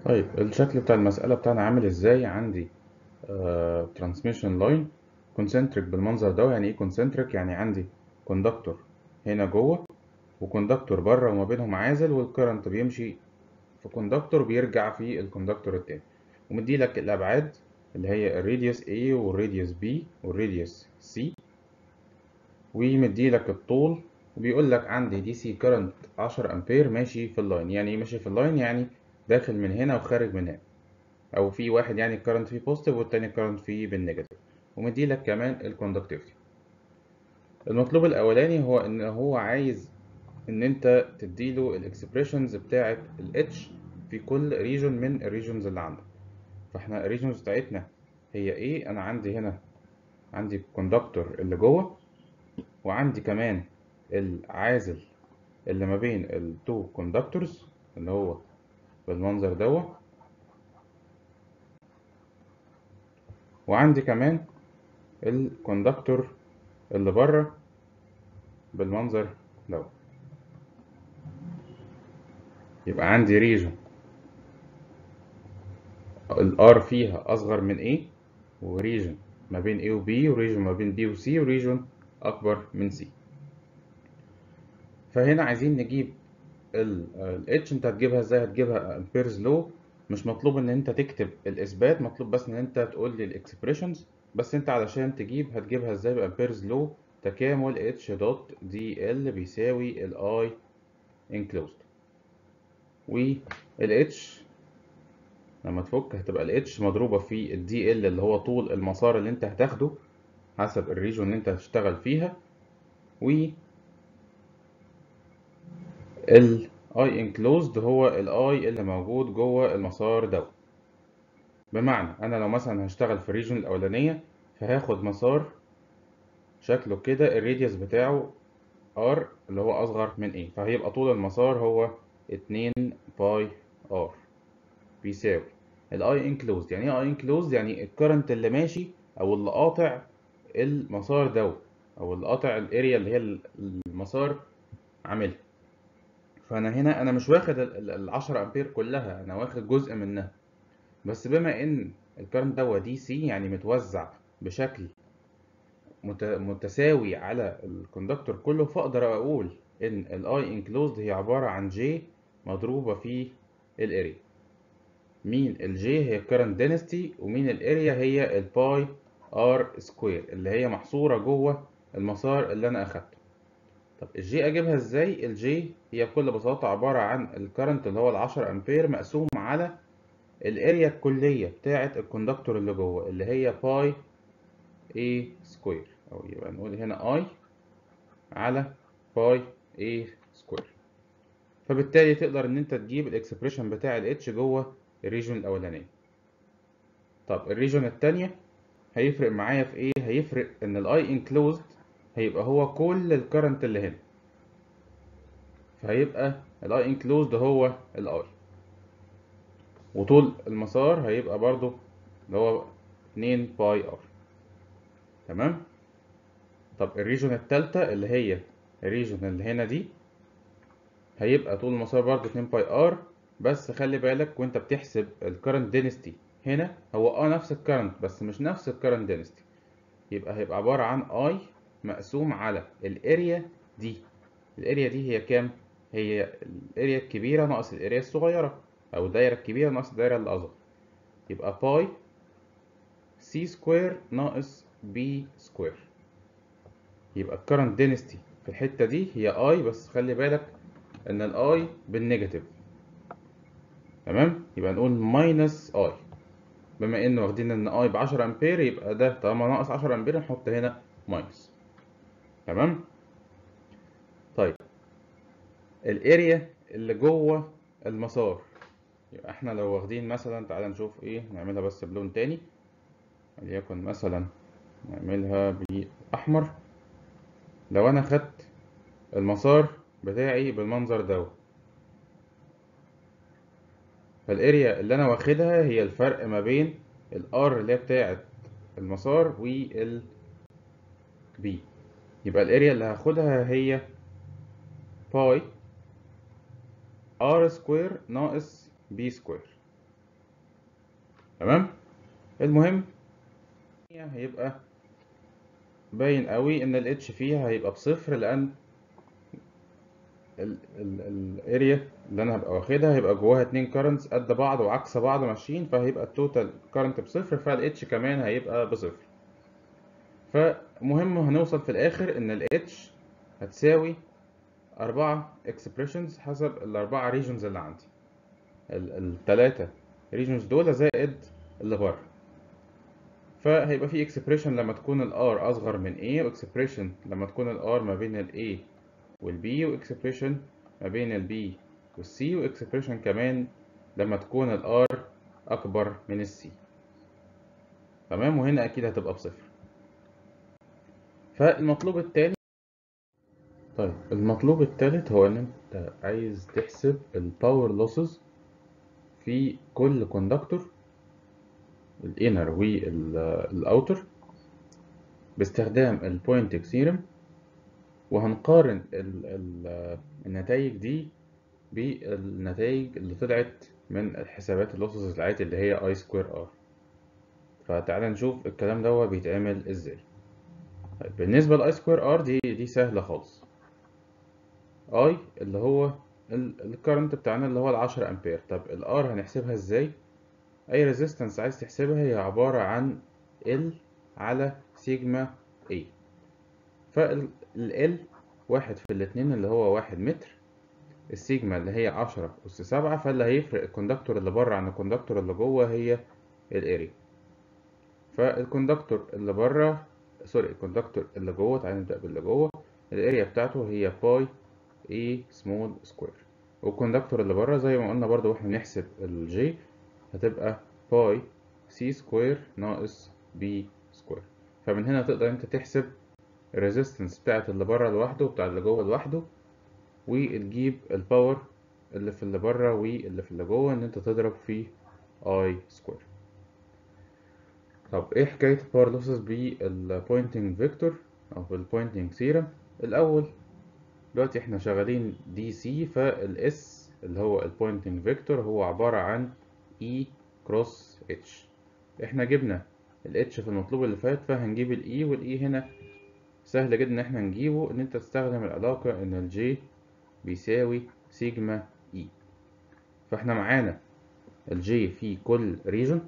طيب الشكل بتاع المسألة بتاعنا عامل ازاي عندي ترانسميشن لاين كونسنتريك بالمنظر ده يعني ايه كونسنتريك يعني عندي كوندكتور هنا جوه وكوندكتور بره وما بينهم عازل والكرنت بيمشي في كوندكتور بيرجع في الكوندكتور التاني ومدي لك الابعاد اللي هي الراديوس A والراديوس B والراديوس C ومدي لك الطول وبيقول لك عندي دي سي كرنت 10 امبير ماشي في اللاين يعني ايه ماشي في اللاين يعني داخل من هنا وخارج من هنا او في واحد يعني الكرنت فيه بوزيتيف والتاني الكرنت فيه بالنيجاتيف ومدي لك كمان الكوندكتيفيتي المطلوب الاولاني هو ان هو عايز ان انت تديله الاكسبريشنز بتاعه الاتش في كل ريجون من الريجونز اللي عندك فاحنا الريجونز بتاعتنا هي ايه انا عندي هنا عندي الكوندكتور اللي جوه وعندي كمان العازل اللي ما بين التو كوندكتورز اللي هو بالمنظر دوت وعندي كمان الكوندكتور اللي بره بالمنظر دوت يبقى عندي ريجون الار فيها اصغر من A وريجون ما بين A و B وريجون ما بين B و C وريجون اكبر من C فهنا عايزين نجيب ال H انت هتجيبها ازاي هتجيبها امبيرز لو مش مطلوب ان انت تكتب الاثبات مطلوب بس ان انت تقول لي الاكسبريشنز بس انت علشان تجيب هتجيبها ازاي بامبيرز لو تكامل H دوت دي ال بيساوي ال I enclosed وال H لما تفك هتبقى ال H مضروبة في ال DL اللي هو طول المسار اللي انت هتاخده حسب الريجون اللي انت هتشتغل فيها و ال I enclosed هو ال I اللي موجود جوه المسار ده بمعنى انا لو مثلا هشتغل في الريجون الاولانية فهاخد مسار شكله كده الراديوس بتاعه R اللي هو اصغر من A فهيبقى طول المسار هو 2 باي R بيساوي ال I enclosed يعني ايه I enclosed يعني الكرنت اللي ماشي او اللي قاطع المسار ده او اللي قاطع الاريا اللي هي المسار عاملها فانا هنا انا مش واخد ال 10 امبير كلها انا واخد جزء منها بس بما ان الكرنت ده دي سي يعني متوزع بشكل متساوي على الكوندكتور كله فاقدر اقول ان الاي انكلوزد هي عباره عن جي مضروبه في الاريا مين الجي هي الكرنت دينستي ومين الاريا هي الباي ار سكوير اللي هي محصوره جوه المسار اللي انا اخدته طب الجي اجيبها ازاي الجي هي بكل بساطه عباره عن الكرنت اللي هو ال 10 امبير مقسوم على الاريا الكليه بتاعه الكوندكتور اللي جوه اللي هي باي اي سكوير او يبقى نقول هنا اي على باي اي سكوير فبالتالي تقدر ان انت تجيب الاكسبريشن بتاع الاتش جوه الريجون الاولانيه طب الريجون الثانيه هيفرق معايا في ايه هيفرق ان الاي انكلوزد هيبقى هو كل الكرنت اللي هنا فهيبقى الاي انكلوزد هو الاي وطول المسار هيبقى برضو اللي هو 2 باي ار تمام طب الريجون التالتة اللي هي الريجون اللي هنا دي هيبقى طول المسار برضو 2 باي ار بس خلي بالك وانت بتحسب الكرنت دينستي هنا هو اه نفس الكرنت بس مش نفس الكرنت دينستي يبقى هيبقى عبارة عن اي مقسوم على الاريا دي الاريا دي هي كام هي الاريا الكبيرة ناقص الاريا الصغيرة او الدايرة الكبيرة ناقص الدايرة الاصغر يبقى باي سي سكوير ناقص بي سكوير يبقى الكرنت دينستي في الحتة دي هي اي بس خلي بالك ان الاي بالنيجاتيف تمام يبقى نقول ماينس اي بما ان واخدين ان اي ب 10 امبير يبقى ده طالما ناقص 10 امبير نحط هنا ماينس تمام طيب الاريا اللي جوه المسار يبقى احنا لو واخدين مثلا تعالى نشوف ايه نعملها بس بلون تاني وليكن مثلا نعملها باحمر لو انا خدت المسار بتاعي بالمنظر ده فالاريا اللي انا واخدها هي الفرق ما بين الار اللي هي بتاعه المسار وال بي يبقى الاريا اللي هاخدها هي باي ار سكوير ناقص بي سكوير تمام المهم هيبقى باين قوي ان الاتش فيها هيبقى بصفر لان الاريا اللي انا هبقى واخدها هيبقى جواها اتنين كارنتس قد بعض وعكس بعض ماشيين فهيبقى التوتال كارنت بصفر فالاتش كمان هيبقى بصفر فمهم هنوصل في الاخر ان الاتش هتساوي أربعة expressions حسب الأربعة ريجونز اللي عندي التلاتة ريجونز دول زائد اللي بره فهيبقى في expression لما تكون ال R أصغر من A و expression لما تكون ال R ما بين ال A وال B و expression ما بين ال B وال C و expression كمان لما تكون ال R أكبر من ال C تمام وهنا أكيد هتبقى بصفر فالمطلوب التاني طيب المطلوب التالت هو ان انت عايز تحسب الباور لوسز في كل كوندكتور الانر والاوتر باستخدام البوينتنج ثيرم وهنقارن ال ال النتائج دي بالنتائج اللي طلعت من الحسابات اللوسز العادي اللي هي اي سكوير ار فتعالى نشوف الكلام ده بيتعمل ازاي طيب بالنسبه لاي سكوير ار دي دي سهله خالص اي اللي هو الكرنت بتاعنا اللي هو العشرة امبير طب الار هنحسبها ازاي اي ريزيستنس عايز تحسبها هي عبارة عن ال على سيجما اي فال ال واحد في الاتنين اللي هو واحد متر السيجما اللي هي عشرة أس سبعة فاللي هيفرق الكوندكتور اللي بره عن الكوندكتور اللي جوه هي الاريا فالكوندكتور اللي بره سوري الكوندكتور اللي جوه تعالى نبدأ باللي جوه الاريا بتاعته هي باي A سمول سكوير والكوندكتور اللي بره زي ما قلنا برضو واحنا بنحسب الجي هتبقى باي سي سكوير ناقص بي سكوير فمن هنا تقدر انت تحسب الريزيستنس بتاعت اللي بره لوحده وبتاع اللي جوه لوحده وتجيب الباور اللي في اللي بره واللي في اللي جوه ان انت تضرب في اي سكوير طب ايه حكايه الباور لوسز بالبوينتنج فيكتور او بالبوينتنج ثيرم الاول دلوقتي احنا شغالين دي سي فالاس اللي هو البوينتنج فيكتور هو عبارة عن E كروس اتش احنا جبنا الاتش في المطلوب اللي فات فهنجيب الاي والاي هنا سهل جدا ان احنا نجيبه ان انت تستخدم العلاقة ان الجي بيساوي سيجما اي فاحنا معانا الجي في كل ريجون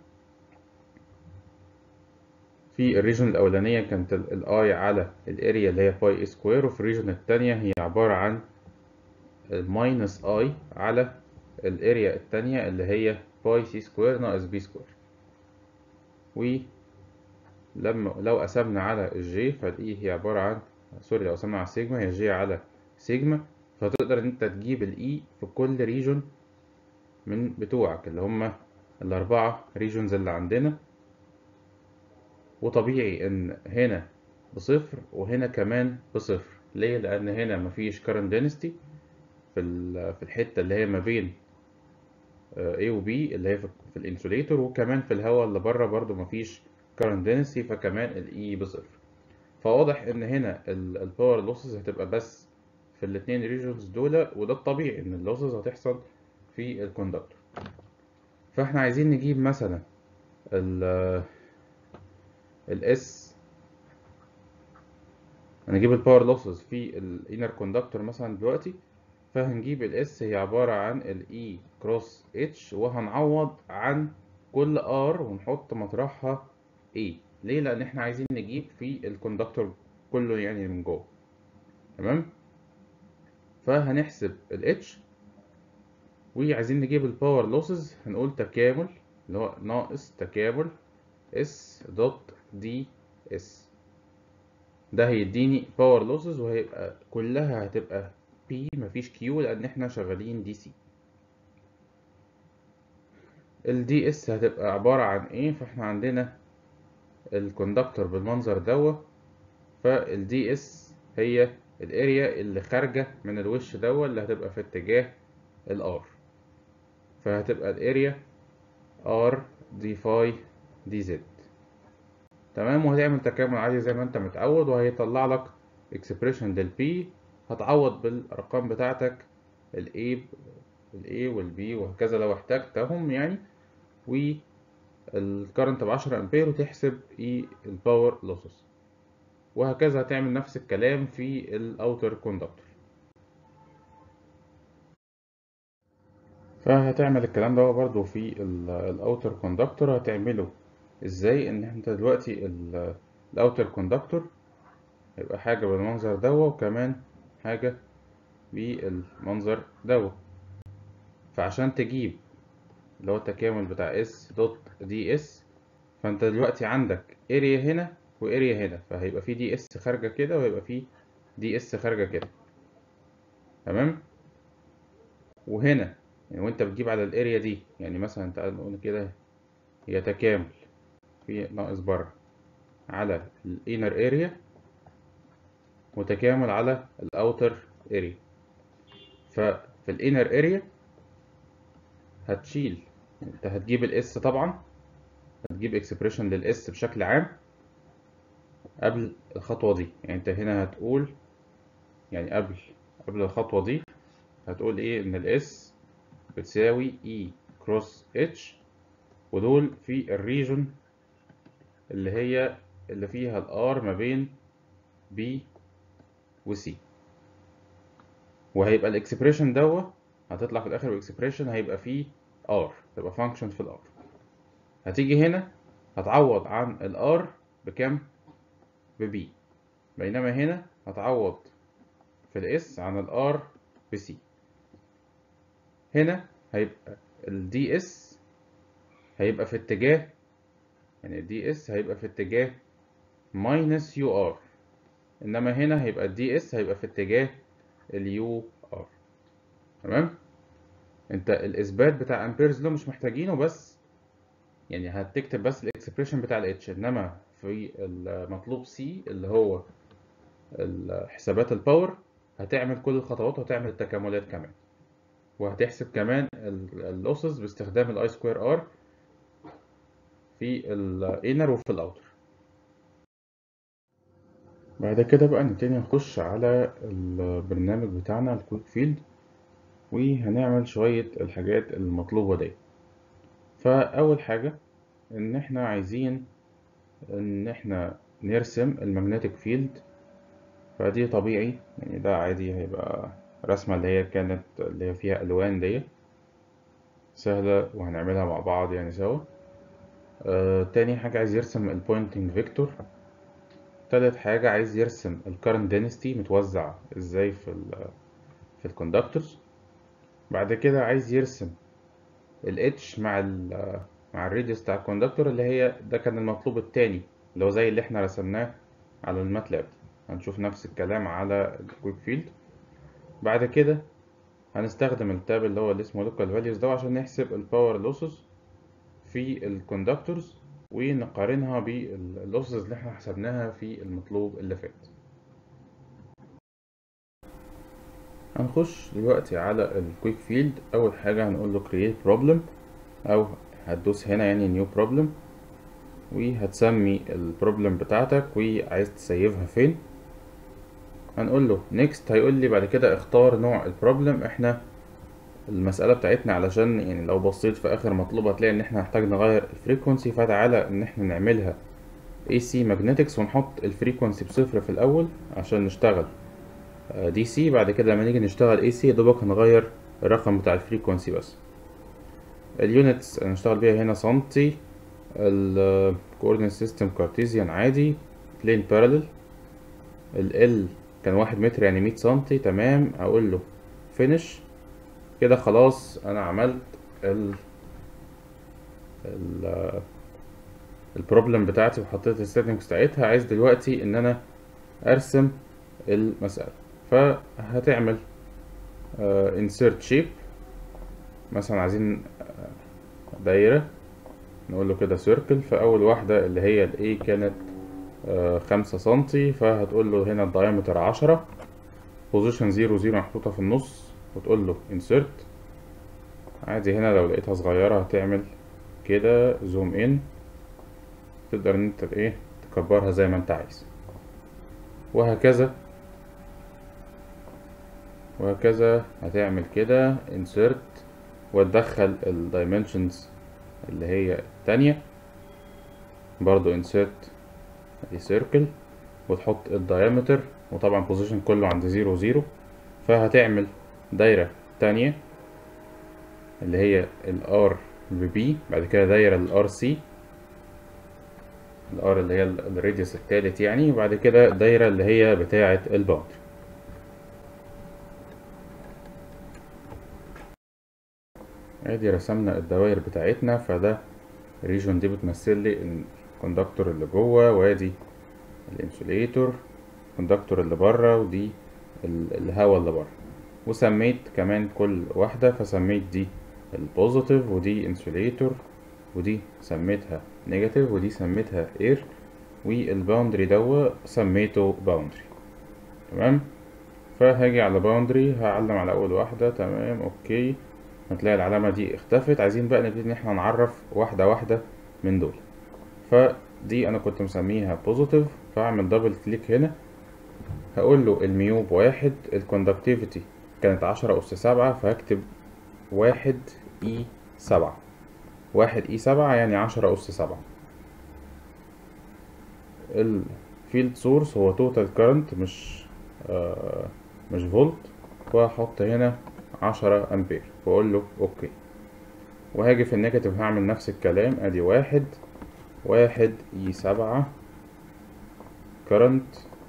في الريجون الأولانية كانت الآي على الاريا اللي هي باي اي سكوير وفي الريجون التانية هي عبارة عن الماينس اي على الاريا التانية اللي هي باي سي سكوير ناقص بي سكوير ولما لو قسمنا على الجي فالاي هي عبارة عن سوري لو قسمنا على السيجما هي جي على سيجما فتقدر ان انت تجيب الاي في كل ريجون من بتوعك اللي هما الأربعة ريجونز اللي عندنا وطبيعي ان هنا بصفر وهنا كمان بصفر ليه لان هنا مفيش current density في في الحته اللي هي ما بين A و B اللي هي في الانسوليتور وكمان في الهواء اللي بره برضو مفيش current density فكمان ال E بصفر فواضح ان هنا الباور لوسز هتبقى بس في الاتنين ريجونز دول وده الطبيعي ان اللوسز هتحصل في الكوندكتور فاحنا عايزين نجيب مثلا ال الاس هنجيب الباور لوسز في الانر كوندكتور مثلا دلوقتي فهنجيب الاس هي عبارة عن الاي كروس اتش وهنعوض عن كل ار ونحط مطرحها اي ليه لان احنا عايزين نجيب في الكوندكتور كله يعني من جوه تمام فهنحسب الاتش وعايزين نجيب الباور لوسز هنقول تكامل اللي هو ناقص تكامل اس دوت دي اس ده هيديني باور لوسز وهيبقى كلها هتبقى بي مفيش كيو لان احنا شغالين دي سي الدي اس هتبقى عبارة عن ايه فاحنا عندنا الكوندكتور بالمنظر دوا فالدي اس هي الاريا اللي خارجة من الوش دوا اللي هتبقى في اتجاه الار فهتبقى الاريا ار دي فاي دي زد تمام وهتعمل تكامل عادي زي ما انت متعود وهيطلع لك اكسبريشن للبي هتعوض بالارقام بتاعتك الاي الاي والبي وهكذا لو احتجتهم يعني و الكرنت بعشرة امبير وتحسب ايه الباور لوسز وهكذا هتعمل نفس الكلام في الاوتر كوندكتور فهتعمل الكلام ده برضو في الاوتر كوندكتور هتعمله ازاي ان انت دلوقتي الاوتر كوندكتور هيبقى حاجة بالمنظر دوا وكمان حاجة بالمنظر دوا فعشان تجيب اللي هو التكامل بتاع اس دوت دي اس فانت دلوقتي عندك اريا هنا واريا هنا فهيبقى في دي اس خارجة كده وهيبقى في دي اس خارجة كده تمام وهنا يعني وانت بتجيب على الاريا دي يعني مثلا تعال نقول كده هي تكامل في ناقص بره على الانر اريا وتكامل على الاوتر اريا ففي الانر اريا هتشيل انت هتجيب الاس طبعا هتجيب اكسبريشن للاس بشكل عام قبل الخطوة دي يعني انت هنا هتقول يعني قبل قبل الخطوة دي هتقول ايه ان الاس بتساوي اي كروس اتش ودول في الريجون اللي هي اللي فيها الار ما بين بي وسي وهيبقى الاكسبريشن دوا هتطلع في الاخر باكسبريشن هيبقى فيه ار تبقى فانكشن في الار هتيجي هنا هتعوض عن الار بكام ببي بينما هنا هتعوض في الاس عن الار بسي هنا هيبقى الدي اس هيبقى في اتجاه يعني الدي اس هيبقى في اتجاه ماينس يو ار انما هنا هيبقى الدي اس هيبقى في اتجاه اليو ار تمام انت الاثبات بتاع امبيرز لو مش محتاجينه بس يعني هتكتب بس الاكسبريشن بتاع الاتش انما في المطلوب سي اللي هو حسابات الباور هتعمل كل الخطوات وهتعمل التكاملات كمان وهتحسب كمان اللوسز باستخدام الاي سكوير ار في الانر وفي الاوتر بعد كده بقى نبتدي نخش على البرنامج بتاعنا الكويك فيلد وهنعمل شوية الحاجات المطلوبة دي فأول حاجة إن إحنا عايزين إن إحنا نرسم المagnetic فيلد فدي طبيعي يعني ده عادي هيبقى رسمة اللي هي كانت اللي هي فيها ألوان دي سهلة وهنعملها مع بعض يعني سوا آه تاني حاجة عايز يرسم البوينتنج فيكتور تالت حاجة عايز يرسم الكارنت دينستي متوزع ازاي في ال في الكوندكتورز بعد كده عايز يرسم الاتش مع ال مع الريديوس بتاع الكوندكتور اللي هي ده كان المطلوب التاني اللي هو زي اللي احنا رسمناه على الماتلاب هنشوف نفس الكلام على الكويك فيلد بعد كده هنستخدم التاب اللي هو اللي اسمه local values ده عشان نحسب الباور لوسز في الكوندكتورز ونقارنها باللوسز اللي احنا حسبناها في المطلوب اللي فات هنخش دلوقتي على الكويك فيلد اول حاجة هنقول له create problem او هتدوس هنا يعني new problem وهتسمي البروبلم بتاعتك وعايز تسيفها فين هنقول له next هيقول لي بعد كده اختار نوع البروبلم احنا المسألة بتاعتنا علشان يعني لو بصيت في آخر مطلوب هتلاقي إن إحنا هنحتاج نغير الفريكونسي فتعالى إن إحنا نعملها AC Magnetics ونحط الفريكونسي بصفر في الأول عشان نشتغل DC بعد كده لما نيجي نشتغل AC دوبك هنغير الرقم بتاع الفريكونسي بس اليونتس هنشتغل بيها هنا سنتي ال coordinate system كارتيزيان عادي plane parallel ال L كان واحد متر يعني مية سنتي تمام هقول له finish كده خلاص انا عملت ال ال البروبلم بتاعتي وحطيت السيتنجز بتاعتها عايز دلوقتي ان انا ارسم المسألة فهتعمل uh, insert shape مثلا عايزين دايرة نقول له كده circle فأول واحدة اللي هي ال A كانت uh, خمسة سنتي فهتقول له هنا الدايمتر عشرة position زيرو زيرو محطوطة في النص وتقول له insert عادي هنا لو لقيتها صغيرة هتعمل كده zoom in تقدر ان انت ايه تكبرها زي ما انت عايز وهكذا وهكذا هتعمل كده insert وتدخل ال dimensions اللي هي التانية برضو insert ادي circle وتحط الدايمتر وطبعا position كله عند زيرو زيرو فهتعمل دايرة تانية اللي هي ال R ب B بعد كده دايرة ال RC ال R اللي هي الراديوس التالت يعني وبعد كده دايرة اللي هي بتاعة الباوندري ادي رسمنا الدوائر بتاعتنا فده الريجون دي بتمثل لي الكوندكتور اللي جوه وادي الانسوليتور الكوندكتور اللي بره ودي الهواء اللي بره وسميت كمان كل واحدة فسميت دي البوزيتيف ودي انسوليتور ودي سميتها نيجاتيف ودي سميتها اير والباوندري دوا سميته باوندري تمام فهاجي على باوندري هعلم على اول واحدة تمام اوكي هتلاقي العلامة دي اختفت عايزين بقى نبتدي ان احنا نعرف واحدة واحدة من دول فدي انا كنت مسميها بوزيتيف فاعمل دبل كليك هنا هقول له الميو بواحد الكوندكتيفيتي كانت عشرة أس سبعة فهكتب واحد إي سبعة واحد إي سبعة يعني عشرة أس سبعة الفيلد سورس هو توتال كارنت مش آه مش فولت وهحط هنا عشرة أمبير وأقول له أوكي وهاجي في النيجاتيف هعمل نفس الكلام أدي واحد واحد إي سبعة كارنت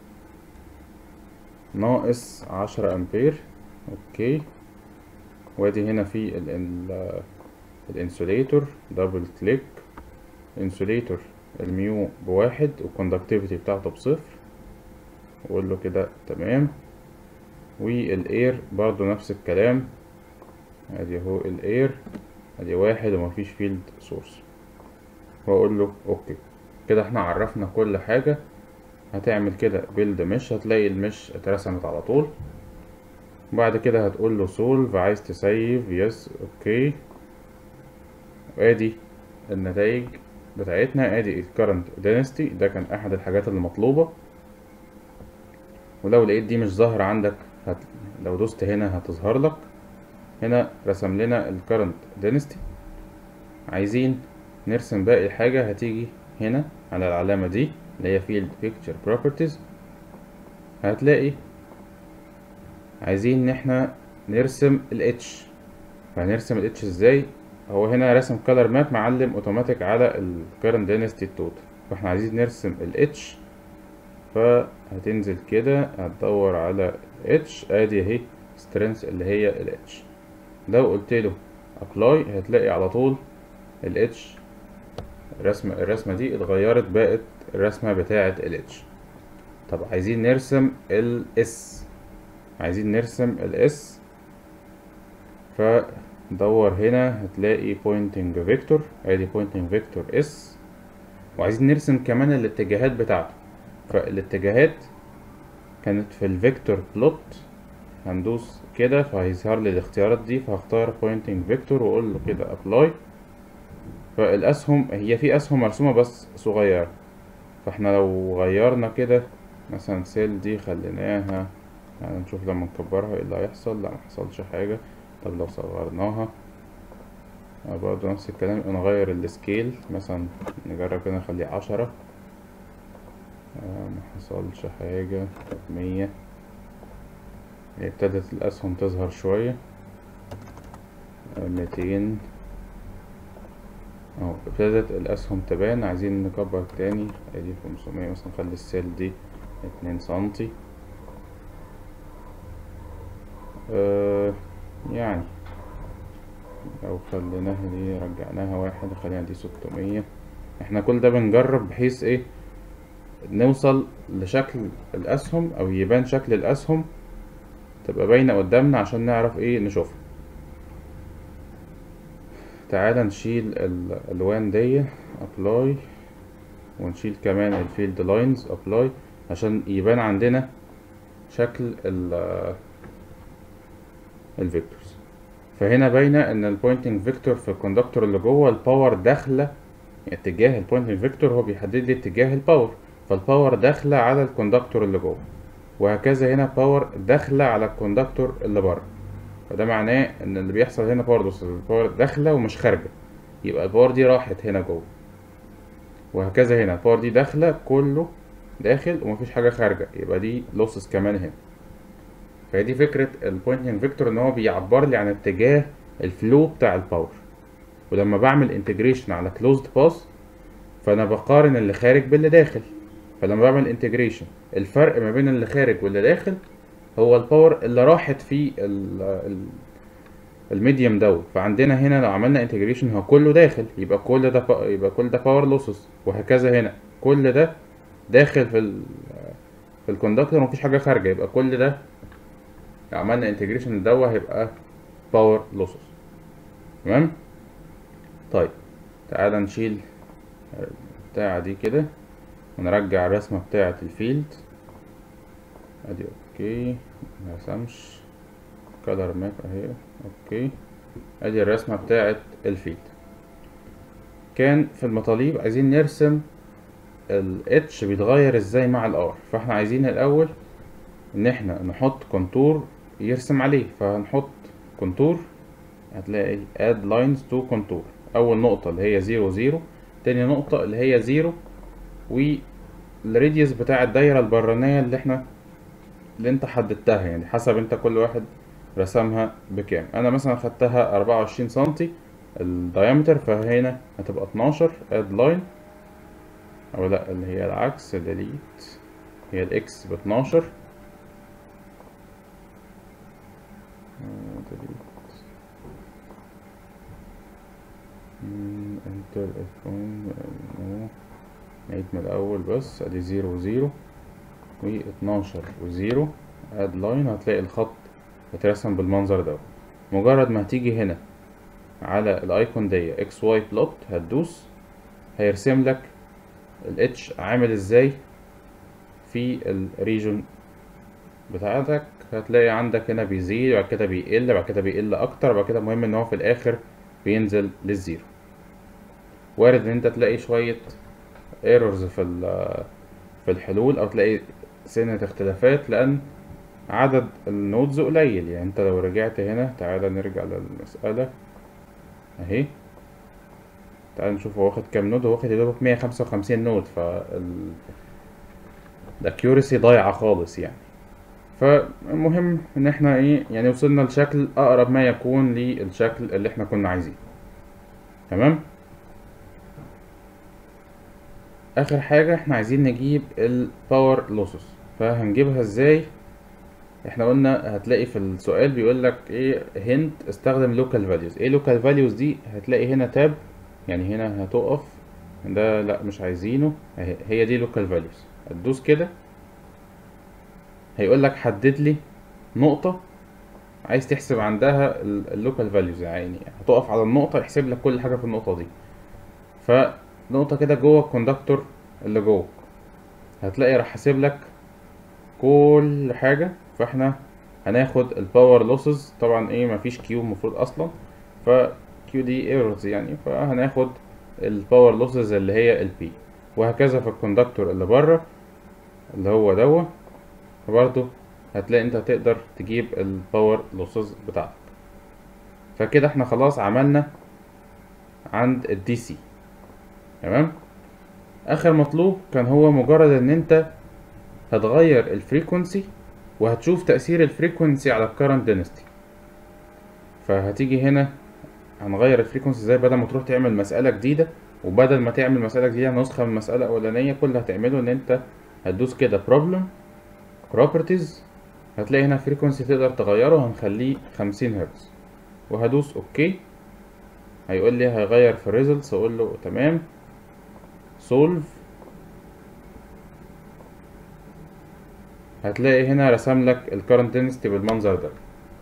ناقص عشرة أمبير أوكي وادي هنا في ال ال الانسوليتور دبل كليك انسوليتور الميو بواحد والكوندكتيفيتي بتاعته بصفر واقول له كده تمام والاير برضو نفس الكلام ادي اهو الاير ادي واحد ومفيش فيلد سورس واقول له اوكي كده احنا عرفنا كل حاجة هتعمل كده بيلد مش هتلاقي المش اترسمت على طول بعد كده هتقول له سولف عايز تسيف يس اوكي وادي النتائج بتاعتنا ادي الكرنت دينستي ده كان احد الحاجات اللي مطلوبة ولو لقيت دي مش ظاهرة عندك هت... لو دوست هنا هتظهر لك هنا رسم لنا الكرنت دينستي عايزين نرسم باقي حاجة هتيجي هنا على العلامة دي اللي هي field picture properties هتلاقي عايزين ان احنا نرسم ال H فهنرسم ال H ازاي هو هنا رسم color map معلم اوتوماتيك على ال current density total فاحنا عايزين نرسم ال H فهتنزل كده هتدور على H ادي اهي strength اللي هي ال H لو قلت له apply هتلاقي على طول ال H الرسمة الرسمة دي اتغيرت بقت الرسمة بتاعة ال H طب عايزين نرسم ال S عايزين نرسم ال S فدور هنا هتلاقي pointing vector ادي pointing vector S وعايزين نرسم كمان الاتجاهات بتاعته فالاتجاهات كانت في الفيكتور بلوت هندوس كده فهيظهر لي الاختيارات دي فهختار pointing vector واقول له كده apply فالاسهم هي في اسهم مرسومه بس صغيره فاحنا لو غيرنا كده مثلا سيل دي خليناها يعني نشوف لما نكبرها ايه اللي هيحصل لا محصلش حاجه طب لو صغرناها برضه نفس الكلام نغير السكيل مثلا نجرب كده نخليه عشرة محصلش حاجة مية ابتدت الأسهم تظهر شوية ميتين اهو ابتدت الاسهم تبان عايزين نكبر تاني ادي خمسمية مثلا نخلي السيل دي اتنين سنتي آه يعني لو خليناها دي رجعناها واحد خلينا دي ستمية احنا كل ده بنجرب بحيث ايه نوصل لشكل الاسهم او يبان شكل الاسهم تبقى باينة قدامنا عشان نعرف ايه نشوفها تعالى نشيل الالوان دي ابلاي ونشيل كمان الفيلد لاينز ابلاي عشان يبان عندنا شكل ال الفيكتورز فهنا باينه ان البوينتنج فيكتور في الكوندكتور اللي جوه الباور داخله اتجاه البوينتنج فيكتور هو بيحدد لي اتجاه الباور فالباور داخله على الكوندكتور اللي جوه وهكذا هنا باور داخله على الكوندكتور اللي بره فده معناه ان اللي بيحصل هنا برضه الباور داخله ومش خارجه يبقى الباور دي راحت هنا جوه وهكذا هنا الباور دي داخله كله داخل ومفيش حاجه خارجه يبقى دي لوسز كمان هنا فهي دي فكره البوينتنج فيكتور ان هو بيعبر لي عن اتجاه الفلو بتاع الباور ولما بعمل انتجريشن على كلوزد باس فانا بقارن اللي خارج باللي داخل فلما بعمل انتجريشن الفرق ما بين اللي خارج واللي داخل هو الباور اللي راحت في ال ال الميديوم دوت فعندنا هنا لو عملنا انتجريشن هو كله داخل يبقى كل ده با- يبقى كل ده باور لوسز وهكذا هنا كل ده داخل في ال في الكوندكتور ومفيش حاجه خارجه يبقى كل ده لو عملنا انتجريشن دوت هيبقى باور لوسز تمام طيب تعالى نشيل البتاعة دي كده ونرجع الرسمة بتاعة الفيلد ادي اوكي مرسمش كلر ماب اهي اوكي ادي الرسمة بتاعة الفيلد كان في المطالب عايزين نرسم ال H بيتغير ازاي مع ال R فاحنا عايزين الاول ان احنا نحط كونتور يرسم عليه فهنحط كونتور هتلاقي add lines to contour اول نقطة اللي هي زيرو زيرو تاني نقطة اللي هي زيرو والراديوس بتاع الدايرة البرانية اللي احنا اللي انت حددتها يعني حسب انت كل واحد رسمها بكام انا مثلا خدتها اربعة وعشرين سنتي الدايمتر فهنا هتبقى اتناشر اد لاين او لا اللي هي العكس ديليت هي الاكس باتناشر انتر اف نعيد من الاول بس ادي زيرو وزيرو واتناشر وزيرو اد لاين هتلاقي الخط اترسم بالمنظر ده مجرد ما هتيجي هنا على الايكون دي اكس واي بلوت هتدوس هيرسم لك الاتش عامل ازاي في الريجون بتاعتك هتلاقي عندك هنا بيزيد بعد كده بيقل بعد كده بيقل اكتر بعد كده المهم ان هو في الاخر بينزل للزيرو وارد ان انت تلاقي شوية ايرورز في ال- في الحلول او تلاقي سنة اختلافات لان عدد النودز قليل يعني انت لو رجعت هنا تعالى نرجع للمسألة اهي تعالى نشوف هو واخد كام نود هو واخد يا دوبك 155 نود ف ال الاكيورسي ضايعة خالص يعني فالمهم ان احنا ايه يعني وصلنا لشكل اقرب ما يكون للشكل اللي احنا كنا عايزينه تمام اخر حاجة احنا عايزين نجيب الباور لوسز فهنجيبها ازاي احنا قلنا هتلاقي في السؤال بيقول لك ايه هنت استخدم لوكال فاليوز ايه لوكال فاليوز دي هتلاقي هنا تاب يعني هنا هتقف ده لا مش عايزينه اهي هي دي لوكال فاليوز هتدوس كده هيقول لك حدد لي نقطة عايز تحسب عندها اللوكال فاليوز يعني هتقف على النقطة يحسب لك كل حاجة في النقطة دي فنقطة كده جوه الكوندكتور اللي جوه هتلاقي راح حاسب لك كل حاجة فاحنا هناخد الباور لوسز طبعا ايه مفيش كيو المفروض اصلا ف كيو دي ايرورز يعني فهناخد الباور لوسز اللي هي البي وهكذا في الكوندكتور اللي بره اللي هو دوت برضه هتلاقي انت تقدر تجيب الباور لوسز بتاعتك فكده احنا خلاص عملنا عند الدي سي تمام اخر مطلوب كان هو مجرد ان انت هتغير الفريكونسي وهتشوف تأثير الفريكونسي على الكرنت دينستي فهتيجي هنا هنغير الفريكونسي ازاي بدل ما تروح تعمل مسألة جديدة وبدل ما تعمل مسألة جديدة نسخة من المسألة الأولانية كل اللي هتعمله إن أنت هتدوس كده problem properties هتلاقي هنا فريكونسي تقدر تغيره هنخليه خمسين هرتز وهدوس اوكي هيقول لي هيغير في الريزلتس اقول له تمام solve هتلاقي هنا رسم لك الكرنت density بالمنظر ده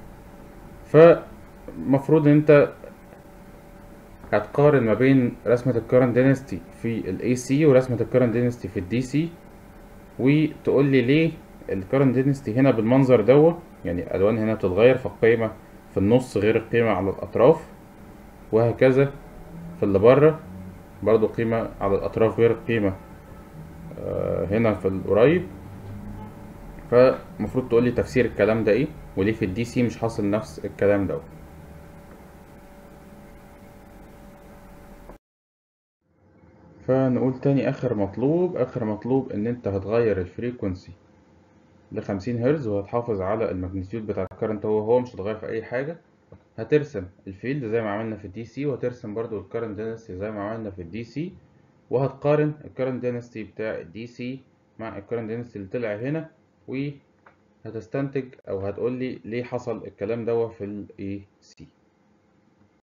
فمفروض ان انت هتقارن ما بين رسمة الكرنت density في ال AC ورسمة الكرنت density في ال DC وتقول لي ليه الكرنت density هنا بالمنظر دوت يعني الالوان هنا بتتغير فالقيمة في النص غير القيمة على الاطراف وهكذا في اللي بره برضو قيمة على الاطراف غير القيمة آه هنا في القريب فالمفروض تقول لي تفسير الكلام ده ايه وليه في الدي سي مش حاصل نفس الكلام ده فنقول تاني اخر مطلوب اخر مطلوب ان انت هتغير الفريكونسي لخمسين هرتز وهتحافظ على الماجنتيود بتاع الكرنت هو هو مش هتغير في اي حاجة هترسم الفيلد زي ما عملنا في الدي سي وهترسم برضو الكرنت دينستي زي ما عملنا في الدي سي وهتقارن الكرنت دينستي بتاع الدي سي مع الكرنت دينستي اللي طلع هنا وهتستنتج او هتقول لي ليه حصل الكلام دوت في الاي سي